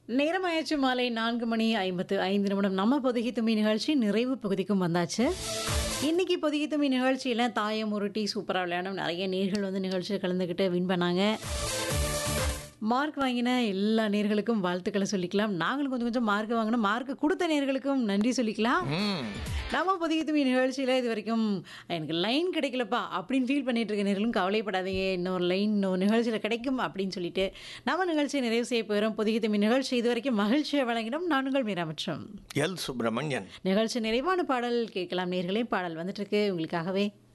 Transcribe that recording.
நேரமாயாச்சு மாலை நான்கு மணி ஐம்பத்து ஐந்து நிமிடம் நம்ம பொதுகி தும்மி நிகழ்ச்சி நிறைவு பகுதிக்கும் வந்தாச்சு இன்னைக்கு பொதுகி தும்மி நிகழ்ச்சியில் தாயம் உருட்டி சூப்பராக விளையாடும் நிறைய நேர்கள் வந்து நிகழ்ச்சியில் கலந்துக்கிட்டு வின் பண்ணாங்க மார்க் வாங்கின எல்லா நேர்களுக்கும் வாழ்த்துக்களை சொல்லிக்கலாம் நாங்களும் கொஞ்சம் கொஞ்சம் மார்க் வாங்கினோம் மார்க் கொடுத்த நேர்களுக்கும் நன்றி சொல்லிக்கலாம் ம். நம்ம புதிய துணி நிகழ்ச்சியில் இது வரைக்கும் எனக்கு லைன் கிடைக்கலப்பா அப்படின்னு ஃபீல் பண்ணிட்டு இருக்க நேர்களும் கவலைப்படாதீங்க இன்னொரு லைன் இன்னொரு நிகழ்ச்சியில் கிடைக்கும் அப்படின்னு சொல்லிட்டு நம்ம நிகழ்ச்சியை நிறைவு செய்ய போகிறோம் புதிய துணி நிகழ்ச்சி இது வரைக்கும் மகிழ்ச்சியை வழங்கினோம் நானுங்கள் மீராமற்றம் எல் சுப்பிரமணியன் நிகழ்ச்சி நிறைவான பாடல் கேட்கலாம் நேர்களே பாடல் வந்துட்டு இருக்கு உங்களுக்காகவே